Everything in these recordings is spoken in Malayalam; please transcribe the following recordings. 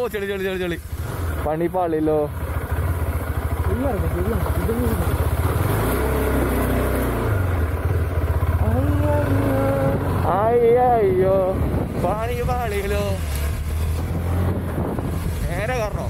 ചെളി ചെളി ചെളി ചെളി പണിപ്പാളില്ലോ ശരിയാണ് ശരിയാണ് ഇതൊന്നും അയ്യോ പണിപ്പാളിലോ നേരെ കറണോ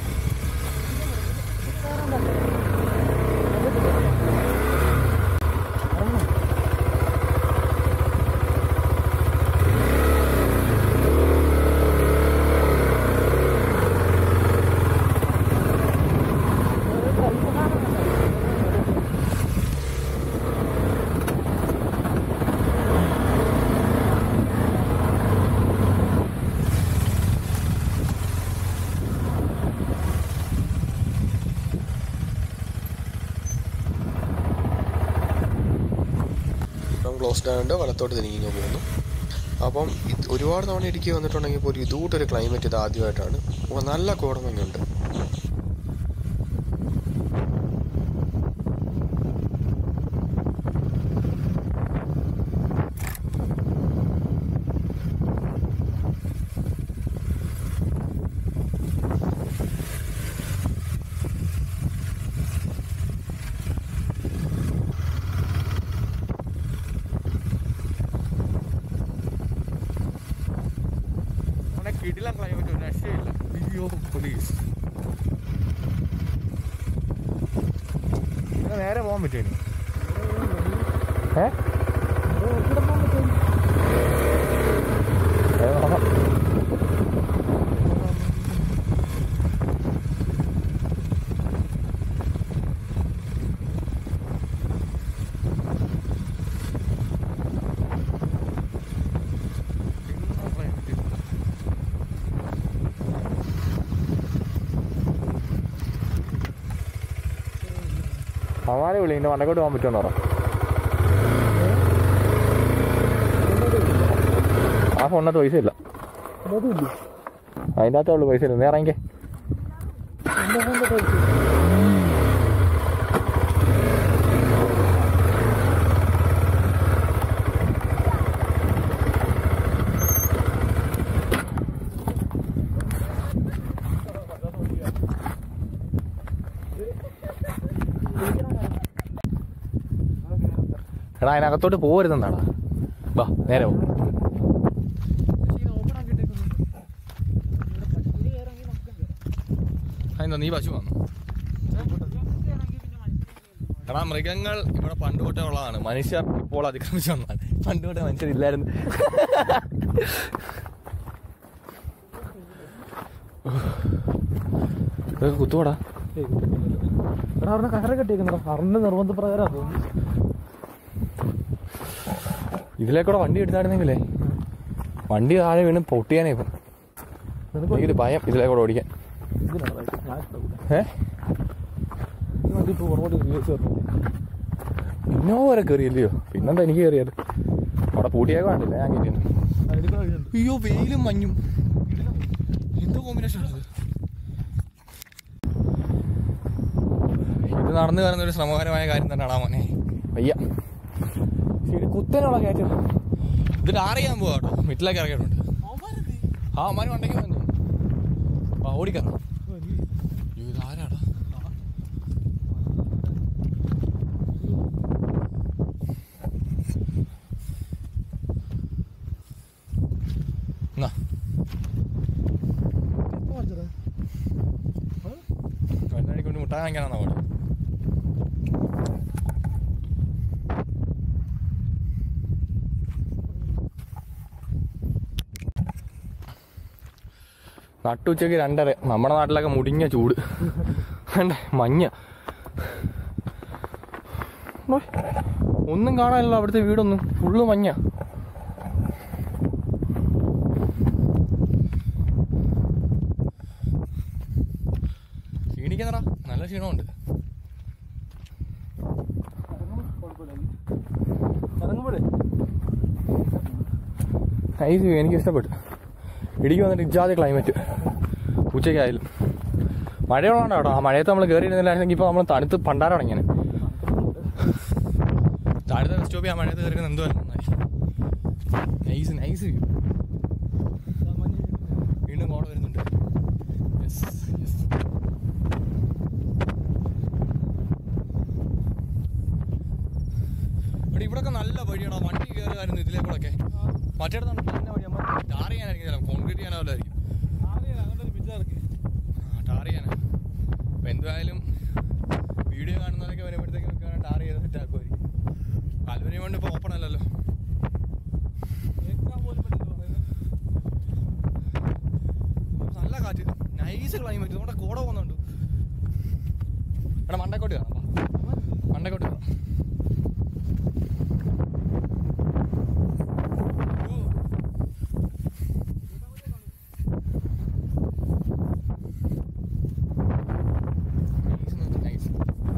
ഇപ്പം ക്ലോസ്ഡ് ആയതുകൊണ്ട് വലത്തോട്ട് തിരിഞ്ഞു പോകുന്നു അപ്പം ഇത് ഒരുപാട് തവണ ഇടുക്കി വന്നിട്ടുണ്ടെങ്കിൽ പോലും ഇതുകൂട്ടൊരു ക്ലൈമറ്റ് ഇത് ആദ്യമായിട്ടാണ് അപ്പോൾ നല്ല കോടമഞ്ഞുണ്ട് അവിടെ കിടിലം ക്ലൈമറ്റ് ഒരു രക്ഷയില്ല അയ്യോ പോലീസ് നേരെ പോകാൻ പറ്റുമോ ഇനി? ഏ ഏ, നോക്കാം. കിടിലം climate. അവന്മാരെ വിളി ഇന്റെ മണ്ടക്കോട്ട് പോകാൻ പറ്റുമെന്ന് പറ ആ ഫോണിനകത്ത് പൈസ ഇല്ല അതുമില്ലേ അതിൻ്റെ അകത്തേ ഉള്ളു പൈസ ഇല്ല നീ ഇറങ്ങിക്കേ എന്റെ ഫോണിന്റെ ടൈപ്പ് എടാ അതിനകത്തോട്ട് പോരുതെന്നാടാ വാ നേരെ പോ അതെന്താ നീ പശു വന്നു എടാ മൃഗങ്ങൾ ഇവിടെ പണ്ട് തൊട്ടേ ഉള്ളതാണ് മനുഷ്യർ ഇപ്പോൾ അതിക്രമിച്ചു വന്നതാണ് പണ്ട് തൊട്ടേ മനുഷ്യരില്ലായിരുന്നു ഇതൊക്കെ കുത്തുവാടാ എടാ അവിടെ കയറ് കെട്ടിയേക്കുന്നടാ അറിന്റെ നിർബന്ധപ്രകാരം തോന്നുന്നു ഇതിലേക്കൂടെ വണ്ടി എടുത്തായിരുന്നെങ്കിലേ വണ്ടി താഴെ വീണ് പൊട്ടിയാനേ ഇപ്പം നിനക്ക് എനിക്കൊരു ഭയം ഇതിലേക്കൂടെ ഓടിക്കാൻ ഇതിനാണ് ഞാൻ ഇഷ്ടപ്പെടില്ല. ഏ ഈ വണ്ടി ഇപ്പോൾ പുറകോട്ട് റിവേഴ്സ് വരണം ഇന്നോവ വരെ കയറിയല്ലയോ പിന്നെന്താ എനിക്ക് കയറിയത് അവിടെ പൂട്ടിയൊക്കെ വേണ്ടില്ല ഞാൻ കയറ്റിയത് എടുക്കാൻ വഴിയുണ്ട് അയ്യോ വെയിലും മഞ്ഞും എന്തോ കോമ്പിനേഷൻ ഇത് ഇത് നടന്നു കയറുന്ന ഒരു ശ്രമകരമായ കാര്യം തന്നെയാടാ മോനെ വയ്യ ശരി കുത്തനുള്ള കയറ്റം ഇതിൽ അറിയാൻ പോവാ കേട്ടോ വീട്ടിലേക്ക് ഇറങ്ങിയിട്ടുണ്ട് ആ അമ്മാനും ഉണ്ടെങ്കിൽ വന്നു ആ ഓടിക്കണം അയ്യോ, ഇതാരാടാ എന്നാ വെള്ളടിക്ക് കൊണ്ട് മുട്ടാൻ വാങ്ങിക്കാനാണോ അവിടെ നട്ടുച്ചയ്ക്ക് രണ്ടര നമ്മുടെ നാട്ടിലൊക്കെ മുടിഞ്ഞ ചൂട് വേണ്ടേ മഞ്ഞ ഓയ്, ഒന്നും കാണാനില്ല അവിടുത്തെ വീടൊന്നും ഫുള്ള് മഞ്ഞ ക്ഷീണിക്കുന്നടാ നല്ല ക്ഷീണമുണ്ട് ഇറങ്ങുമ്പോഴേ നൈസ് വ്യൂ എനിക്ക് ഇഷ്ടപ്പെട്ടു ഇടുക്കി വന്നിട്ട് ഇജാതി ക്ലൈമറ്റ് ഉച്ചയ്ക്കായാലും മഴയുള്ളതാണ് കേട്ടോ ആ മഴയത്ത് നമ്മൾ കയറിയിരുന്നില്ലായിരുന്നെങ്കിൽ ഇപ്പോൾ നമ്മൾ തണുത്ത് പണ്ടാരം ഇങ്ങനെ താഴത്തെ സ്റ്റോപ്പിൽ ആ മഴയത്ത് കയറി എന്തോ നൈസ് നൈസ് വ്യൂ വീണ്ടും കോട വരുന്നുണ്ട് ഇവിടെ ഇവിടൊക്കെ നല്ല വഴിയാണോ വണ്ടി കയറുമായിരുന്നു ഇതിലേ കൂടെ ഒക്കെ മറ്റേ തന്നെ വഴി നമ്മൾ ടാർ ചെയ്യാനായിരിക്കും കോൺക്രീറ്റ് ചെയ്യാനാവില്ലായിരിക്കും ആ, ടാർ ചെയ്യാനാ അപ്പം എന്തായാലും വീഡിയോ കാണുന്നവരൊക്കെ വരുമ്പോഴത്തേക്ക് മിക്കവാറും ടാർ ചെയ്ത് സെറ്റ് ആക്കുമായിരിക്കും കാൽവരി കൊണ്ട് ഇപ്പോൾ ഓപ്പൺ അല്ലല്ലോ നല്ല കാറ്റ് നൈസ് ക്ലൈമറ്റ് നമ്മുടെ കോട പോകുന്നുണ്ട് എടാ മണ്ടക്കോട്ട് കാണാം വാ. മണ്ടക്കോട്ട് കാണാം നൈസ്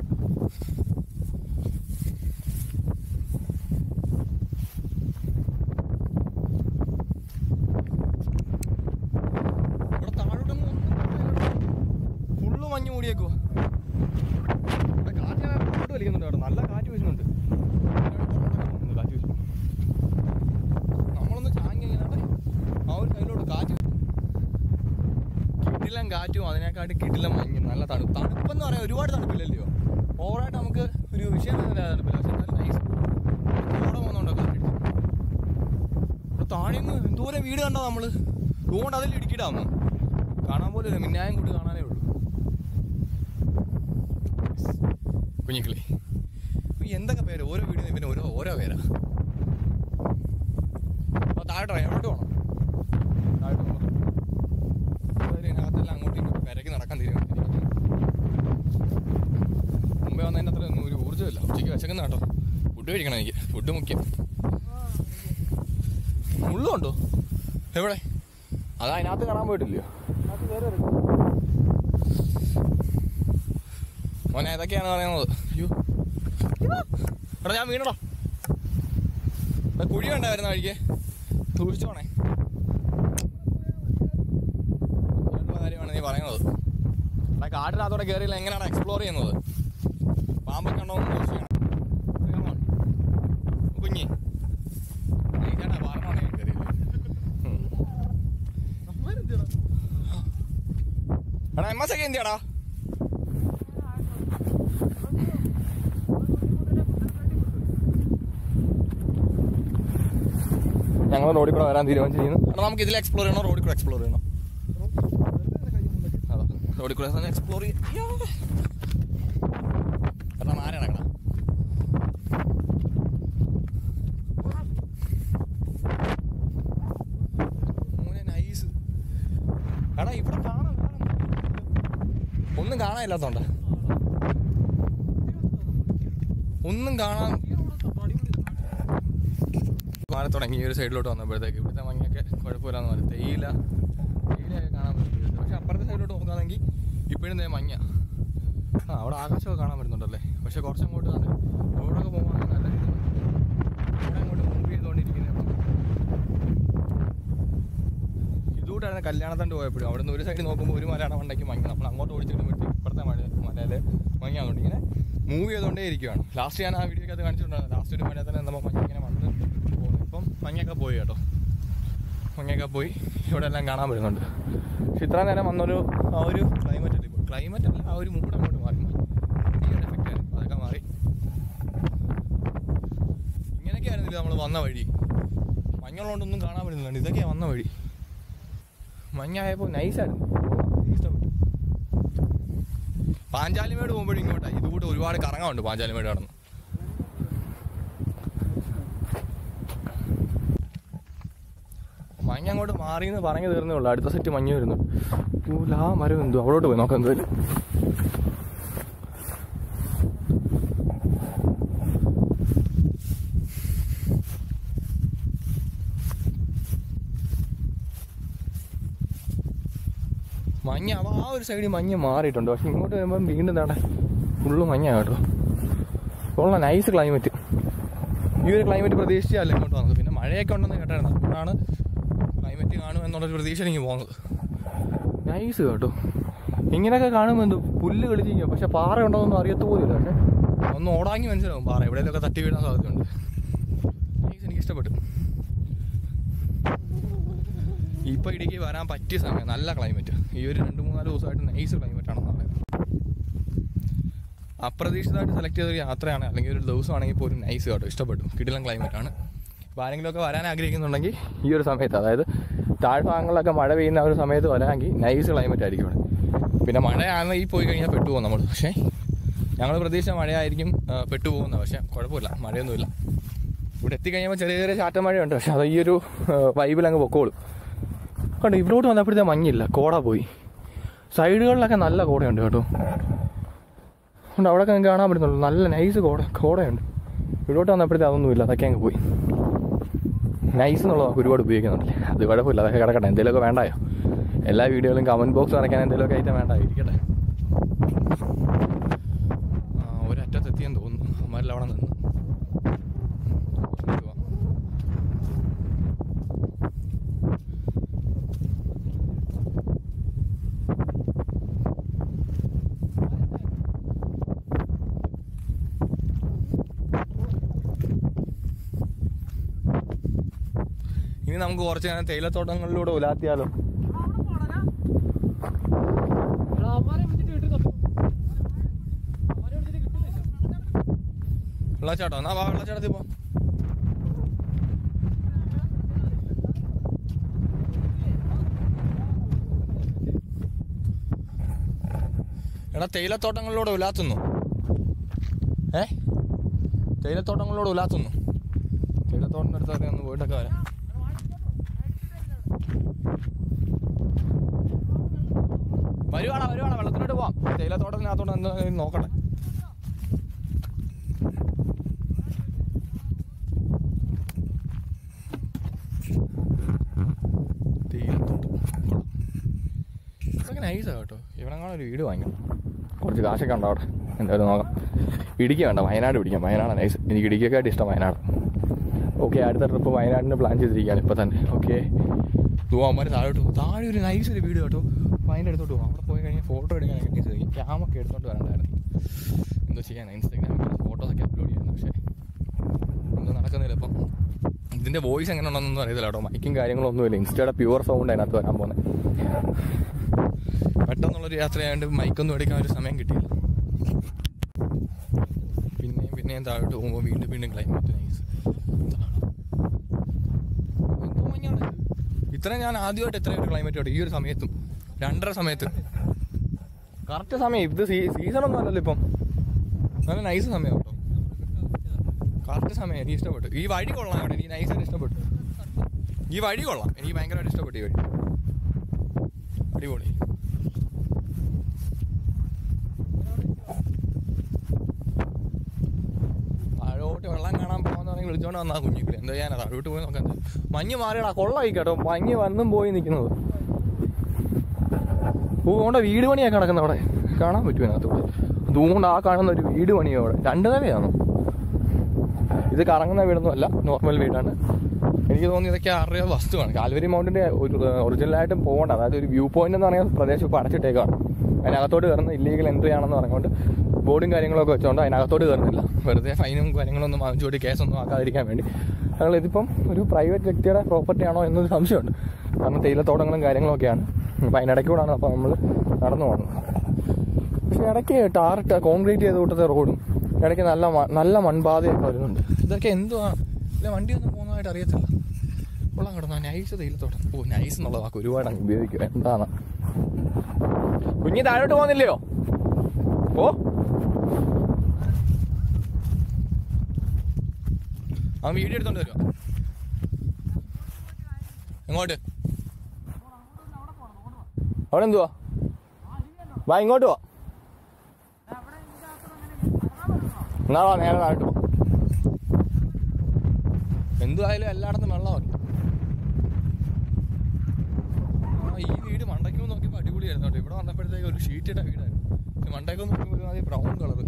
ഇവിടെ താഴോട്ടൊന്നും ഫുള്ള് മഞ്ഞ് മൂടിയേക്കുവാ ഇവിടെ കാറ്റ് അങ്ങോട്ട് വലിക്കുന്നുണ്ട് കേട്ടോ നല്ല കാറ്റ് വീശുന്നുണ്ട് ഉണ്ട് കാറ്റ് വീശുന്നു നമ്മളൊന്ന് ചാങ്ങി കഴിഞ്ഞാൽ ആ ഒരു കയ്യിലോട്ട് കാറ്റ് കിട്ടില്ല കാറ്റും അതിനെക്കാട്ടി കിട്ടില്ല മഞ്ഞ് നല്ല തണുപ്പ് തണുപ്പെന്ന് പറയാൻ ഒരുപാട് തണുപ്പില്ലല്ലോ ഓവറായിട്ട് നമുക്ക് ഒരു വിഷയം തന്നെ തണുപ്പില്ല പക്ഷെ നല്ല നൈസ് കൂടെ പോകുന്നുണ്ടോ കാറ്റടിച്ച് ഇവിടെ താഴെ നിന്ന് എന്തോരം വീട് കണ്ടോ നമ്മള് അതുകൊണ്ട് അതിൽ ഇടുക്കിയിടാന്ന് കാണാൻ പോലും ഇല്ല മിന്നായം കൊണ്ട് കാണാനേ ഉള്ളൂ കുഞ്ഞിക്കിളി ഇപ്പൊ എന്തൊക്കെ പേര് ഓരോ വീടിന് പിന്നെ ഓരോ ഓരോ പേരാ അപ്പൊ താഴോട്ടോ എവിടോട്ട് പോകണം താഴോട്ട് പോകണം ഇതിനകത്തെല്ലാം അങ്ങോട്ടും ഇങ്ങോട്ടും പെരക്കി നടക്കാൻ തീരുമാനിച്ചിരിക്കുന്നു മുമ്പേ വന്നതിൻ്റെ അത്ര ഒന്നും ഒരു ഊർജ്ജമില്ല ഉച്ചയ്ക്ക് വിശക്കുന്ന കേട്ടോ ഫുഡ് കഴിക്കണം എനിക്ക് ഫുഡ് മുഖ്യം മുള്ളുണ്ടോ എവിടെ അതാ അതിനകത്ത് കാണാൻ പോയിട്ടില്ലയോ മോനെ ഏതൊക്കെയാണ് പറയുന്നത് അയ്യോ എടാ ഞാൻ വീണടാ എടാ, കുഴി ഉണ്ടായിരുന്ന വഴിക്ക് സൂക്ഷിച്ചോണേ കേട്ടുള്ള കാര്യമാണ് നീ പറയുന്നത് എടാ കാട്ടിനകത്തോടെ കയറിയില്ല എങ്ങനെയാണ് എക്സ്പ്ലോർ ചെയ്യുന്നത് പാമ്പൊക്കെ ഉണ്ടോ എന്ന് നോക്കിയാണ് Come on. കുഞ്ഞി നീ ചേട്ടാ പറഞ്ഞോണേ കയറിയില്ല എടാ എം എസ് ഒക്കെ എന്തിയാടാ ഞങ്ങൾ റോഡിൽ കൂടെ വരാൻ തീരുമാനിച്ചിരിക്കുന്നു എടാ നമുക്ക് ഇതിൽ എക്സ്പ്ലോർ ചെയ്യണോ റോഡിൽ കൂടെ എക്സ്പ്ലോർ ചെയ്യണോ അതാ റോഡിൽ കൂടെ എക്സ്പ്ലോർ ചെയ്യോ എടാ മാറി നടക്കണം മോനെ നൈസ് എടാ ഇവിടെ കാണാൻ വേറെ ഒന്നും കാണാനില്ലാത്തോണ്ട ഒന്നും കാണാൻ മാറി തുടങ്ങി ഈ ഒരു സൈഡിലോട്ട് വന്നപ്പോഴത്തേക്ക് ഇവിടുത്തെ മഞ്ഞൊക്കെ കുഴപ്പമില്ലാന്ന് പറയും തേയില തേയിലയൊക്കെ കാണാൻ പറ്റും പക്ഷെ അപ്പുറത്തെ സൈഡിലോട്ട് നോക്കുകയാണെങ്കിൽ ഇപ്പോഴും ദേ മഞ്ഞ ആ അവിടെ ആകാശമൊക്കെ കാണാൻ പറ്റുന്നുണ്ടല്ലേ പക്ഷെ കുറച്ചങ്ങോട്ട് വന്ന് റോഡൊക്കെ പോകുമ്പോൾ നല്ല രീതിയിൽ ഇവിടെ അങ്ങോട്ട് മൂവ് ചെയ്തുകൊണ്ടിരിക്കുന്നത് ഇതുകൂട്ടായിരുന്നു കല്യാണത്തണ്ട് പോയപ്പോഴും അവിടെ നിന്ന് ഒരു സൈഡ് നോക്കുമ്പോൾ ഒരു മലയാള മണ്ടയ്ക്ക് മഞ്ഞ നമ്മൾ അങ്ങോട്ട് ഓടിച്ചിടുമ്പോഴത്തേക്ക് ഇപ്പുറത്തെ മഴ മലയിൽ മഞ്ഞാന്നുണ്ട് ഇങ്ങനെ മൂവ് ചെയ്തുകൊണ്ടേ ഇരിക്കുകയാണ് ലാസ്റ്റ് ഞാൻ ആ വീഡിയോ അത് കാണിച്ചിട്ടുണ്ടായിരുന്നു ലാസ്റ്റ് ഒരു മഴയിൽ തന്നെ നമ്മൾ മഞ്ഞ ഇങ്ങനെ വന്ന് പോകുന്നു ഇപ്പം മഞ്ഞൊക്കെ പോയി കേട്ടോ മഞ്ഞൊക്കെ പോയി ഇവിടെ എല്ലാം കാണാൻ പറ്റുന്നുണ്ട് പക്ഷെ ഇത്ര നേരം വന്നൊരു ആ ഒരു ക്ലൈമറ്റ് അല്ലേ ഇപ്പോൾ ക്ലൈമറ്റ് അല്ല ആ ഒരു മൂഡ് അങ്ങോട്ട് മാറി ഈ ഒരു എഫക്റ്റ് അതൊക്കെ മാറി ഇങ്ങനെയൊക്കെ ആയിരുന്നില്ല നമ്മൾ വന്ന വഴി മഞ്ഞുള്ളതുകൊണ്ടൊന്നും കാണാൻ പറ്റുന്നില്ല ഇതൊക്കെയാണ് വന്ന വഴി മഞ്ഞായപ്പോൾ നൈസായിരുന്നു ഇഷ്ടപ്പെട്ടു പാഞ്ചാലിമേട് പോകുമ്പോഴും ഇങ്ങോട്ടാ ഇതുകൂട്ട് ഒരുപാട് കറങ്ങാറുണ്ട് പാഞ്ചാലിമേട് കടന്ന് മഞ്ഞ അങ്ങോട്ട് മാറി എന്ന് പറഞ്ഞു തീർന്നേ ഉള്ളൂ അടുത്ത സെറ്റ് മഞ്ഞ് വരുന്നു ഓ ലാ മരം എന്തോ അവിടോട്ട് പോയി നോക്കാം എന്തായാലും മഞ്ഞ അവ ആ ഒരു സൈഡിൽ മഞ്ഞ് മാറിയിട്ടുണ്ട് പക്ഷെ ഇങ്ങോട്ട് വരുമ്പം വീണ്ടും താടെ ഫുള്ള് മഞ്ഞ കേട്ടോ ഉള്ള നൈസ് ക്ലൈമറ്റ് ഈ ഒരു ക്ലൈമറ്റ് പ്രതീക്ഷിച്ചല്ല ഇങ്ങോട്ട് വന്നത് പിന്നെ മഴയൊക്കെ ഉണ്ടെന്ന് കേട്ടായിരുന്നു അതുകൊണ്ടാണ് ക്ലൈമറ്റ് കാണും എന്നുള്ളൊരു പ്രതീക്ഷ എനിക്ക് പോകുന്നത് നൈസ് കേട്ടോ ഇങ്ങനെയൊക്കെ കാണുമ്പോൾ എന്തോ പുല്ല് കളിച്ചിരിക്കുക പക്ഷെ പാറ ഉണ്ടോന്നൊന്നും അറിയത്ത പോലില്ല പക്ഷെ ഒന്ന് ഓടാങ്ങി മനസ്സിലാവും പാറ എവിടെയെങ്കിലൊക്കെ തട്ടി വീഴാൻ സാധ്യതയുണ്ട് നൈസ് എനിക്ക് ഇഷ്ടപ്പെട്ടു ഇപ്പൊ ഇടുക്കി വരാൻ പറ്റിയ സമയം നല്ല ക്ലൈമറ്റ് ഈ ഒരു രണ്ട് മൂന്നാല് ദിവസമായിട്ട് നൈസ് ക്ലൈമറ്റ് ആണെന്ന് പറയുന്നത് അപ്രതീക്ഷിതമായിട്ട് സെലക്ട് ചെയ്ത ഒരു യാത്രയാണ് അല്ലെങ്കിൽ ഒരു ദിവസമാണെങ്കിൽ പോലും നൈസ് കേട്ടോ ഇഷ്ടപ്പെട്ടു കിടിലം ക്ലൈമറ്റ് ആണ് അപ്പോൾ ആരെങ്കിലുമൊക്കെ വരാൻ ആഗ്രഹിക്കുന്നുണ്ടെങ്കിൽ ഈ ഒരു സമയത്ത് അതായത് താഴ്ഭാഗങ്ങളിലൊക്കെ മഴ പെയ്യുന്ന ആ ഒരു സമയത്ത് വരാമെങ്കിൽ നൈസ് ക്ലൈമറ്റ് ആയിരിക്കും ഇവിടെ പിന്നെ മഴയാണെന്ന് ഈ പോയി കഴിഞ്ഞാൽ പെട്ടുപോകും നമ്മൾ പക്ഷേ ഞങ്ങൾ പ്രതീക്ഷിച്ച മഴയായിരിക്കും ആ, പെട്ടുപോകുന്നത് പക്ഷേ കുഴപ്പമില്ല മഴയൊന്നുമില്ല ഇവിടെ എത്തിക്കഴിയുമ്പോൾ ചെറിയ ചെറിയ ചാറ്റ മഴയുണ്ട് പക്ഷെ അത് ഈ ഒരു വൈബിൽ അങ്ങ് പൊക്കോളും കണ്ടോ ഇവിടോട്ട് വന്നപ്പോഴത്തെ മഞ്ഞില്ല കോട പോയി സൈഡുകളിലൊക്കെ നല്ല കോടയുണ്ട് കേട്ടോ ഉണ്ട് അവിടെയൊക്കെ നിങ്ങൾക്ക് കാണാൻ പറ്റുന്നുള്ളൂ നല്ല നൈസ് കോട കോടയുണ്ട് ഇവിടോട്ട് വന്നപ്പോഴത്തെ അതൊന്നുമില്ല അതൊക്കെ അങ്ങ് പോയി നൈസ് എന്നുള്ളത് നമുക്ക് ഒരുപാട് ഉപയോഗിക്കുന്നുണ്ടല്ലേ അത് കുഴപ്പമില്ല അതൊക്കെ കിടക്കട്ടെ എന്തെങ്കിലുമൊക്കെ വേണ്ടായോ എല്ലാ വീഡിയോയിലും കമൻറ്റ് ബോക്സ് നിറയ്ക്കാൻ എന്തെങ്കിലുമൊക്കെ ഐറ്റം വേണ്ട ഇരിക്കട്ടെ ആ, ഒരറ്റത്തെത്തിയെന്ന് തോന്നുന്നു അമ്മരെല്ലാം അവിടെ നിന്ന് എന്തുവാ? ഇനി നമുക്ക് കുറച്ച് നേരം തേയിലത്തോട്ടങ്ങളിലൂടെ ഉലാത്തിയാലോ വെള്ളച്ചാട്ടോ എന്നാ വാ വെള്ളച്ചാട്ടത്തിൽ പോ എടാ തേയിലത്തോട്ടങ്ങളിലൂടെ ഉലാത്തുന്നു ഏ തേയിലത്തോട്ടങ്ങളിലൂടെ ഉലാത്തുന്നു തേയിലത്തോട്ടൻ്റെ അടുത്തൊക്കെ ഒന്ന് പോയിട്ടൊക്കെ വരാം വരുവാടാ വരുവാടാ വെള്ളത്തിലോട്ട് പോവാം തേയിലത്തോട്ടത്തിനകത്തോട്ട് എന്താ നോക്കട്ടെ തേയിലത്തോട്ടം കൊള്ളാം. ഇതൊക്കെ നൈസാ കേട്ടോ ഇവിടെങ്ങാനും ഒരു വീട് വാങ്ങിക്കണം കുറച്ച് കാശൊക്കെ ഉണ്ടോ അവിടെ എന്തായാലും നോക്കാം ഇടുക്കി വേണ്ട വയനാട് പിടിക്കാം വയനാട് നൈസ് എനിക്ക് ഇടുക്കിയൊക്കെ ഇഷ്ടം വയനാട് ഓക്കെ അടുത്ത ട്രിപ്പ് വയനാടിന് പ്ലാൻ ചെയ്തിരിക്കുകയാണ് ഇപ്പോൾ തന്നെ ഓക്കെ തൂവാമാർ താഴോട്ട് പോകും താഴെ ഒരു നൈസ് ഒരു വീട് കേട്ടോ അപ്പോൾ അതിൻ്റെ അടുത്തോട്ട് പോകും അവിടെ പോയി കഴിഞ്ഞാൽ ഫോട്ടോ എടുക്കാനൊക്കെ നൈസ് ക്യാമൊക്കെ എടുത്തോണ്ട് വരണ്ടായിരുന്നു എന്തോ ചെയ്യാൻ ഇൻസ്റ്റാഗ്രാമിൽ ഫോട്ടോസൊക്കെ അപ്ലോഡ് ചെയ്യായിരുന്നു പക്ഷേ ഒന്നും നടക്കുന്നില്ല ഇപ്പം ഇതിൻ്റെ വോയിസ് എങ്ങനെ ഉണ്ടെന്നൊന്നും അറിയത്തില്ല കേട്ടോ മൈക്കും കാര്യങ്ങളൊന്നുമില്ല ഇൻസ്റ്റയുടെ പ്യുവർ സൗണ്ട് അതിനകത്ത് വരാൻ പോകുന്നത് പെട്ടെന്നുള്ളൊരു യാത്രയായതുകൊണ്ട് മൈക്കൊന്നും എടുക്കാൻ ഒരു സമയം കിട്ടിയില്ല പിന്നെയും പിന്നെയും താഴോട്ട് പോകുമ്പോൾ വീണ്ടും വീണ്ടും ക്ലൈമറ്റ് നൈസ് എന്തോ മഞ്ഞാണ് ഇത്? ഇത്ര ഞാൻ ആദ്യമായിട്ട് ഇത്രയും ഒരു ക്ലൈമറ്റ് കേട്ടോ ഈ ഒരു സമയത്തും രണ്ടര സമയത്ത് കറക്റ്റ് സമയം ഇത് സീസൺ ഒന്നും അല്ലല്ലോ ഇപ്പം നല്ല നൈസ് സമയം കേട്ടോ കറക്റ്റ് സമയം എനിക്ക് ഇഷ്ടപ്പെട്ടു ഈ വഴി കൊള്ളാം കേട്ടോ എനിക്ക് നൈസായിട്ട് ഇഷ്ടപ്പെട്ടു ഈ വഴി കൊള്ളാം എനിക്ക് ഭയങ്കരമായിട്ട് ഇഷ്ടപ്പെട്ടു ഈ വഴി അടിപൊളി താഴോട്ട് വെള്ളം കാണാൻ പോകുന്നതാണെങ്കിൽ വിളിച്ചോണ്ട് വന്നാ കുഞ്ഞിക്കിളി എന്താ ചെയ്യാനാ താഴോട്ട് പോയി നോക്കാൻ മഞ്ഞ് മാറിയടാ കൊള്ളായി കേട്ടോ മഞ്ഞ് വന്നും പോയി നിൽക്കുന്നത് അതുകൊണ്ട് വീട് പണിയൊക്കെ കിടക്കുന്ന അവിടെ കാണാൻ പറ്റുമോ അതിനകത്തൂടെ അതുകൊണ്ട് ആ കാണുന്ന ഒരു വീട് പണിയോ അവിടെ രണ്ട് നിലയാണോ ഇത് കറങ്ങുന്ന വീടൊന്നും അല്ല നോർമൽ വീടാണ് എനിക്ക് തോന്നി ഇതൊക്കെ ആരുടെ വസ്തുവാണ് കാൽവരി മൗണ്ടിന്റെ ഒരു ഒറിജിനലായിട്ടും പോകണ്ട അതായത് ഒരു വ്യൂ പോയിന്റ് എന്ന് പറയുന്ന പ്രദേശം ഇപ്പോൾ അടച്ചിട്ടേക്കാണ് അതിനകത്തോട്ട് കയറുന്ന ഇല്ലീഗൽ എൻട്രി ആണെന്ന് പറഞ്ഞുകൊണ്ട് ബോർഡും കാര്യങ്ങളൊക്കെ വെച്ചുകൊണ്ട് അതിനകത്തോട്ട് കയറുന്നില്ല വെറുതെ ഫൈനും കാര്യങ്ങളൊന്നും വാങ്ങിച്ചുകൊണ്ട് കേസൊന്നും ആക്കാതിരിക്കാൻ വേണ്ടി ഞങ്ങൾ ഇതിപ്പം ഒരു പ്രൈവറ്റ് വ്യക്തിയുടെ പ്രോപ്പർട്ടി ആണോ എന്നൊരു സംശയമുണ്ട് കാരണം തേയിലത്തോട്ടങ്ങളും കാര്യങ്ങളൊക്കെയാണ് അപ്പം അതിനിടയ്ക്കൂടാണ് അപ്പോൾ നമ്മൾ നടന്നു പോകുന്നത് പക്ഷെ ഇടയ്ക്ക് ടാറിട്ട് കോൺക്രീറ്റ് ചെയ്ത് കൂട്ടത്തെ റോഡും ഇടയ്ക്ക് നല്ല മ- നല്ല മൺപാതയൊക്കെ വരുന്നുണ്ട് ഇതൊക്കെ എന്തുവാ ഇല്ല വണ്ടിയൊന്നും പോകുന്നതായിട്ട് അറിയത്തില്ല കൊള്ളാം കിടന്ന നൈസ് തേയിലത്തോട്ടം ഓ നൈസ് എന്നുള്ള വാക്ക് ഒരുപാട് അങ്ങ് ഉപയോഗിക്കുക എന്താണ് കുഞ്ഞി താഴോട്ട് പോകുന്നില്ലയോ ഓ അവൻ വീഡിയോ എടുത്തോണ്ട് വരുവാ എങ്ങോട്ട് അവിടെ എന്തുവാ വാ ഇങ്ങോട്ട് വാ എന്നാ വാ നേരെ താഴോട്ട് പോ എന്തുവായാലും എല്ലായിടത്തും വെള്ളമല്ല ആ ഈ വീട് മണ്ടയ്ക്ക് നോക്കിയപ്പോൾ അടിപൊളിയായിരുന്നു കേട്ടോ ഇവിടെ വന്നപ്പോഴത്തേക്ക് ഒരു ഷീറ്റ് ഇട്ട വീടായിരുന്നു പക്ഷെ മണ്ടയ്ക്ക് നോക്കുമ്പോൾ ഒരുമാതിരി ബ്രൗൺ കളർ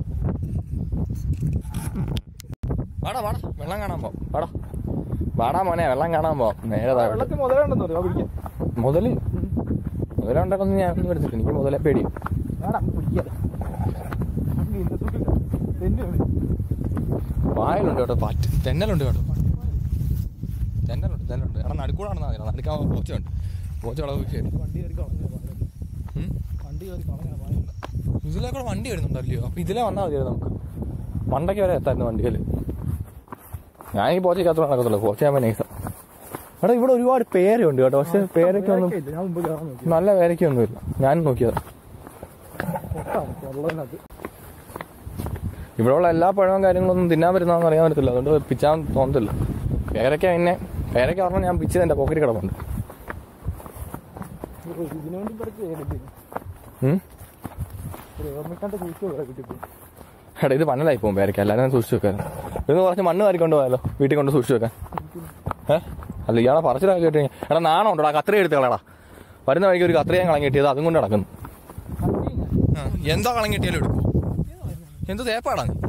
വാടാ വാടാ വെള്ളം കാണാൻ പോ വാടാ വാടാ മോനെ വെള്ളം കാണാൻ പോ നേരെ താഴോട്ട് വെള്ളത്തിൽ മുതലുണ്ടെന്ന് പറയും പിടിക്കാൻ മുതല് മുതലുണ്ടെന്ന് ഞാനൊന്നും എടുത്തിട്ട് എനിക്ക് മുതലേ പേടി വേടാ പിടിക്കാതെ വായലുണ്ട് കേട്ടോ പാറ്റ് തെന്നലുണ്ട് കേട്ടോ തെന്നലുണ്ട് തെന്നലുണ്ട് എടാ നടുക്കൂടെ നടന്നാൽ മതി നടുക്കാൻ പോച്ചുണ്ട് പോച്ച വളവ് ശരി വണ്ടി കയറി കളഞ്ഞു വണ്ടി കയറി കളഞ്ഞാ പാടില്ല ഇതിലെ കൂടെ വണ്ടി വരുന്നുണ്ടല്ലോ അപ്പൊ ഇതിലെ വന്നാൽ മതിയായിരുന്നു നമുക്ക് മണ്ടയ്ക്ക് വരെ എത്തായിരുന്നു വണ്ടിയിൽ ഞാൻ ഈ പോച്ചയ്ക്കകത്ത് നടക്കത്തുള്ളൂ പോച്ച നൈസം എടാ ഇവിടെ ഒരുപാട് പേരുണ്ട് കേട്ടോ പക്ഷെ പേരൊക്കെ ഒന്നും ഇല്ല, ഞാൻ മുമ്പ് കയറാൻ നോക്കി നല്ല പേരൊക്കെയൊന്നുമില്ല ഞാൻ നോക്കിയത് പൊട്ടാണ് ഉള്ളതിനകത്ത് ഇവിടെയുള്ള എല്ലാ പഴവും കാര്യങ്ങളൊന്നും തിന്നാൻ പറ്റുന്നതെന്ന് അറിയാൻ പറ്റത്തില്ല അതുകൊണ്ട് പിച്ചാൻ തോന്നത്തില്ല പേരയ്ക്ക പിന്നെ പേരയ്ക്ക പറഞ്ഞാൽ ഞാൻ പിച്ചത് എൻ്റെ പോക്കറ്റിൽ കിടപ്പുണ്ട് ഒരു ഇതിനു വേണ്ടി പഠിച്ച് ചെയ്തിട്ട് ഉം? ഒരു ഓർമ്മിക്കാണ്ട് സൂക്ഷിച്ചു ഇവിടെ കിട്ടി എടാ ഇത് പന്നലായി പോകും പേരയ്ക്ക എല്ലാവരും സൂക്ഷിച്ചു വെക്കാൻ ഇന്ന് കുറച്ച് മണ്ണ് വാരിക്കൊണ്ട് പോയാലോ വീട്ടിൽ കൊണ്ട് സൂക്ഷിച്ചു വെക്കാൻ ഏ അല്ല ഇയാളെ പറച്ചിലൊക്കെ കേട്ട് കഴിഞ്ഞാൽ എടാ നാണം ഉണ്ടോ കത്രി എടുത്ത് കളയടാ വരുന്ന വഴിക്ക് ഒരു കത്രിയും കളഞ്ഞ് കിട്ടിയത് അതും കൊണ്ട് നടക്കുന്നു എന്തോ കളഞ്ഞ് കിട്ടിയാലും എടുക്കൂ എന്ത് തേപ്പാടാ നീ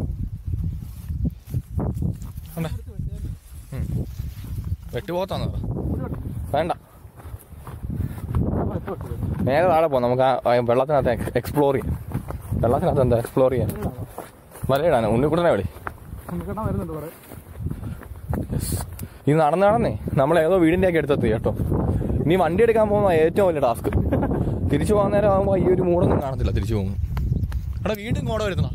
കണ്ടേ? ഉം. വെട്ടുപോത്താന്ന് പറ വേണ്ട നേരെ താഴെ പോകാം നമുക്ക് ആ- ആ വെള്ളത്തിനകത്ത് എക്സ്പ്ലോർ ചെയ്യാം വെള്ളത്തിനകത്ത് എന്താ എക്സ്പ്ലോർ ചെയ്യാൻ മലയിടാണ് ഉണ്ണിക്കുട്ടനെ വിളി ഉണ്ണിക്കണ്ണ വരുന്നുണ്ട് കുറെ ഇത് നടന്ന് നടന്നേ നമ്മൾ ഏതോ വീടിന്റെ ഒക്കെ അടുത്തെത്തി കേട്ടോ നീ വണ്ടി എടുക്കാൻ പോകുന്ന ഏറ്റവും വലിയ ടാസ്ക് തിരിച്ചു പോകാൻ നേരം ആകുമ്പോൾ ഈ ഒരു മൂടൊന്നും കാണത്തില്ല തിരിച്ചു പോകുന്നു എടാ വീണ്ടും ഇങ്ങോട്ട് വരുന്ന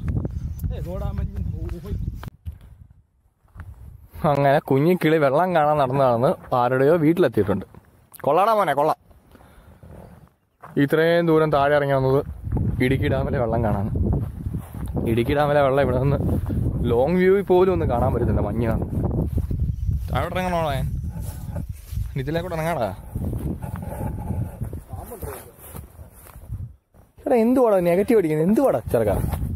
അങ്ങനെ കുഞ്ഞിക്കിളി വെള്ളം കാണാൻ നടന്ന് നടന്ന് ആരുടെയോ വീട്ടിലെത്തിയിട്ടുണ്ട് കൊള്ളാടാ മോനെ കൊള്ളാം ഇത്രയും ദൂരം താഴെ ഇറങ്ങി വന്നത് ഇടുക്കി ഡാമിലെ വെള്ളം കാണാൻ ഇടുക്കി ഡാമിലെ വെള്ളം ഇവിടെ നിന്ന് ലോങ് വ്യൂവിൽ പോലും ഒന്ന് കാണാൻ പറ്റുന്നില്ല മഞ്ഞ് കാണും താഴെ ഇറങ്ങണോ ഞാൻ ഇതിലെ കൂടെ ഇറങ്ങാടാ എടാ എന്തുവാടാ നെഗറ്റീവ് അടിക്കുന്നത് എന്തുവാടാ ചെറുക്ക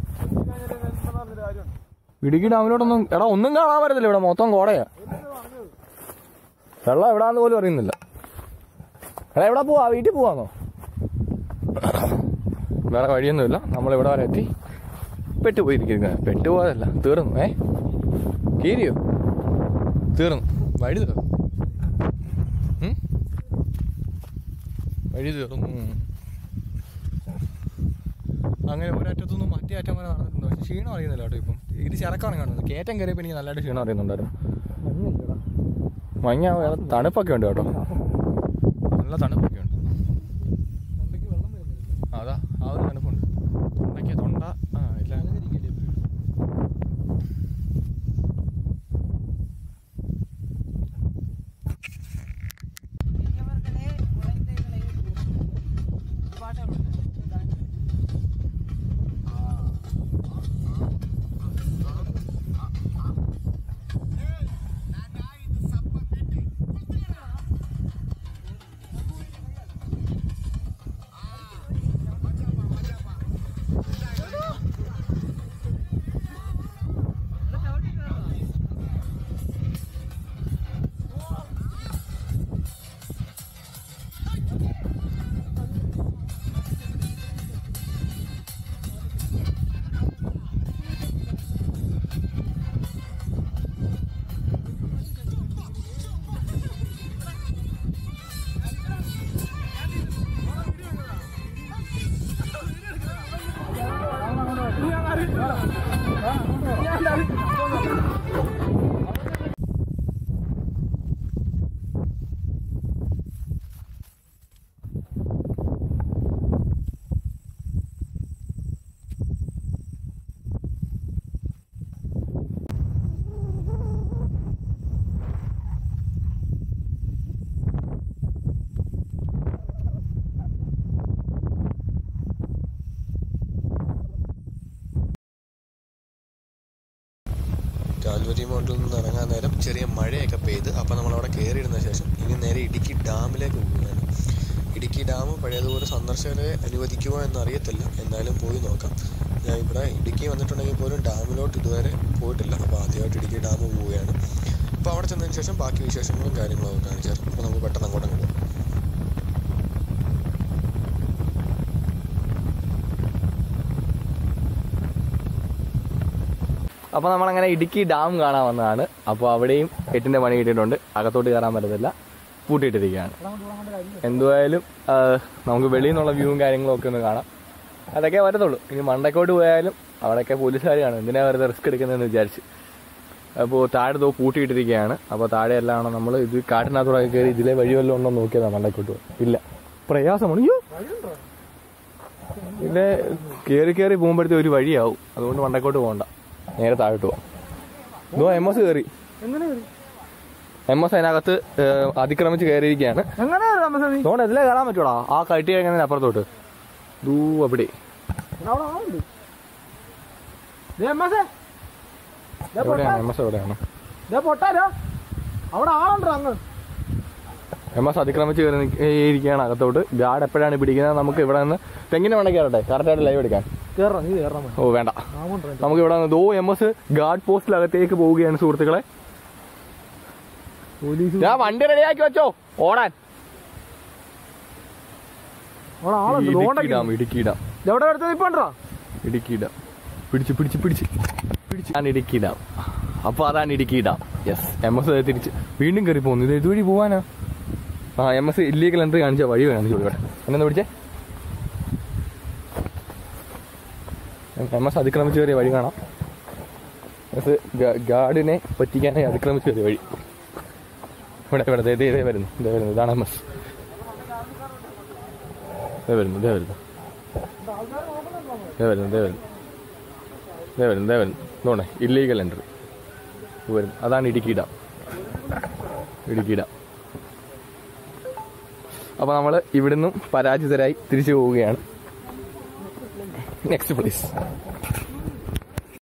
ഇടുക്കി ഡാമിലോട്ടൊന്നും എടാ ഒന്നും കാണാൻ പറ്റത്തില്ല ഇവിടെ മൊത്തം കോടയാ വെള്ളം എവിടാന്ന് പോലും അറിയുന്നില്ല എടാ എവിടെ പോവാ വീട്ടിൽ പോവാന്നോ വേറെ വഴിയൊന്നുമില്ല നമ്മൾ ഇവിടെ വരെ എത്തി പെട്ടുപോയിരിക്കുന്നത് പെട്ടുപോയതല്ല തീർന്നു ഏ കീരിയോ തീർന്നു വഴി തീർന്നു ഉം? വഴി തീർന്നു അങ്ങനെ ഒരറ്റത്തുനിന്നും മറ്റേ അറ്റം വരെ നടന്നിട്ടുണ്ട് പക്ഷെ ക്ഷീണം അറിയുന്നില്ല കേട്ടോ ഇപ്പം ഇത് ചിറക്കാണ് കാണുന്നത് കയറ്റം കയറിയപ്പോൾ എനിക്ക് നല്ലതായിട്ട് ക്ഷീണം അറിയുന്നുണ്ടായിരുന്നു മഞ്ഞില്ലടാ മഞ്ഞ വേറെ തണുപ്പൊക്കെ ഉണ്ട് കേട്ടോ നല്ല തണുപ്പൊക്കെ ഉണ്ട് തൊണ്ടയ്ക്ക് വെള്ളം വരുന്നില്ല അതാ ആ ഒരു തണുപ്പുണ്ട് തൊണ്ടയ്ക്ക് തൊണ്ട ആ ഇല്ല കാൽവരി മൗണ്ടിൽ നിന്ന് ഇറങ്ങാൻ നേരം ചെറിയ മഴയൊക്കെ പെയ്ത് അപ്പോൾ നമ്മളവിടെ കയറിയിരുന്ന ശേഷം ഇനി നേരെ ഇടുക്കി ഡാമിലേക്ക് പോവുകയാണ് ഇടുക്കി ഡാം പഴയതുപോലെ സന്ദർശകരെ അനുവദിക്കുമോ എന്നറിയത്തില്ല എന്നാലും പോയി നോക്കാം ഞാൻ ഇവിടെ ഇടുക്കി വന്നിട്ടുണ്ടെങ്കിൽ പോലും ഡാമിലോട്ട് ഇതുവരെ പോയിട്ടില്ല അപ്പോൾ ആദ്യമായിട്ട് ഇടുക്കി ഡാം പോവുകയാണ് അപ്പോൾ അവിടെ ചെന്നതിന് ശേഷം ബാക്കി വിശേഷങ്ങളും കാര്യങ്ങളും ഒക്കെ കാണിച്ചു തരാം അപ്പോൾ നമുക്ക് പെട്ടെന്ന് അങ്ങോട്ട് അങ്ങ് പോകാം അപ്പോൾ നമ്മളങ്ങനെ ഇടുക്കി ഡാം കാണാൻ വന്നതാണ് അപ്പോൾ അവിടെയും എട്ടിന്റെ പണി കിട്ടിയിട്ടുണ്ട് അകത്തോട്ട് കയറാൻ പറ്റത്തില്ല പൂട്ടിയിട്ടിരിക്കുകയാണ് എന്തുവായാലും ആ, നമുക്ക് വെളിയിൽ നിന്നുള്ള വ്യൂവും കാര്യങ്ങളും ഒക്കെ ഒന്ന് കാണാം അതൊക്കെ വരത്തുള്ളൂ ഇനി മണ്ടക്കോട്ട് പോയാലും അവിടെയൊക്കെ പോലീസുകാർ കാണും എന്തിനാ വെറുതെ റിസ്ക് എടുക്കുന്നതെന്ന് വിചാരിച്ച് അപ്പോൾ താഴെ തോ പൂട്ടിയിട്ടിരിക്കുകയാണ് അപ്പോൾ താഴെ എല്ലാം നമ്മൾ ഇത് കാട്ടിനകത്തൂടെ കയറി ഇതിലെ വഴി വല്ലതും ഉണ്ടോ എന്ന് നോക്കിയതാണ് മണ്ടക്കോട്ട് പോയി ഇല്ല പ്രയാസമാണ് അയ്യോ ഇതിലെ കയറി കയറി പോകുമ്പോഴത്തെ ഒരു വഴിയാവും അതുകൊണ്ട് വണ്ടക്കോട്ട് പോകണ്ട നേരെ താഴോട്ട് പോവാം ഇതോ എം എസ് കയറി എങ്ങനെ കയറി? എം എസ് അതിനകത്ത് ഏഹ്, അതിക്രമിച്ച് കയറിയിരിക്കുകയാണ് എങ്ങനെ കയറി രാമസ്വാമി അതുകൊണ്ട് ഇതിലേ കയറാൻ പറ്റൂടാ ആ കട്ടി കഴിഞ്ഞ അപ്പുറത്തോട്ട് ദൂ അവിടെ അവിടെ ആളുണ്ട് ദേ എമ്മസേ ദേ പൊട്ടാ എവിടെയാണ് എം എസ് എവിടെയാണ് ദേ പൊട്ടാരോ അവിടെ ആളുണ്ടോ അങ്ങ് എം എസ് അതിക്രമിച്ച് കയറി നിക്ക- ഇരിക്കുകയാണ് അകത്തോട്ട് ഗാർഡ് എപ്പോഴാണ് പിടിക്കുന്നത് നമുക്ക് ഇവിടെ നിന്ന് തെങ്ങിന് വേണമെങ്കിൽ കയറട്ടെ കറക്റ്റായിട്ട് ലൈവ് എടുക്കാൻ കേറണം നീ കേറണം ഓ വേണ്ട ആമുണ്ടോ നമുക്ക് ഇവിടെ നിന്ന് ദോ എം എസ് ഗാർഡ് പോസ്റ്റിലകത്തേക്ക് പോവുകയാണ് സുഹൃത്തുക്കളെ പോലീസ് ഞാൻ വണ്ടി റെഡിയാക്കി വെച്ചോ ഓടാൻ അവിടെ ആളുണ്ട് ഇടുക്കി ലോണ്ടൊക്കെ ഡാം ഇടുക്കി ഡാം എവിടെ അടുത്ത് നിപ്പണ്ടോ ഇടുക്കി ഡാം പിടിച്ച് പിടിച്ച് പിടിച്ച് പിടിച്ച് ഞാൻ ഇടുക്കി ഡാം അപ്പൊ അതാണ് Idukki dam yes M S തിരിച്ച് വീണ്ടും കയറി പോകുന്നു ഇത് ഇതുവഴി പോവാനാ ആ എം എസ് ഇല്ലീഗൽ എൻട്രി കാണിച്ച വഴി കാണിച്ചു ഇവിടെ എന്നെ പിടിച്ചേ എം എസ് അതിക്രമിച്ച് കയറിയ വഴി കാണാം എസ് ഗാർഡിനെ പറ്റിക്കാനായി അതിക്രമിച്ച് കയറിയ വഴി ഇവിടെ ഇവിടെ ദേ ദേ ദേ വരുന്നു ദേ വരുന്നു ഇതാണ് എം എസ് ദേ വരുന്നു ദേ വരുന്നു ദേ വരുന്നു ദേ വരുന്നു ദേ വരുന്നു ദേ വരുന്നു ഇതോണേ ഇല്ലീഗൽ എൻട്രി വരുന്നു അതാണ് ഇടുക്കി ഡാം ഇടുക്കി ഡാം അപ്പൊ നമ്മൾ ഇവിടുന്നും പരാജിതരായി തിരിച്ചു പോവുകയാണ് നെക്സ്റ്റ് പ്ലീസ്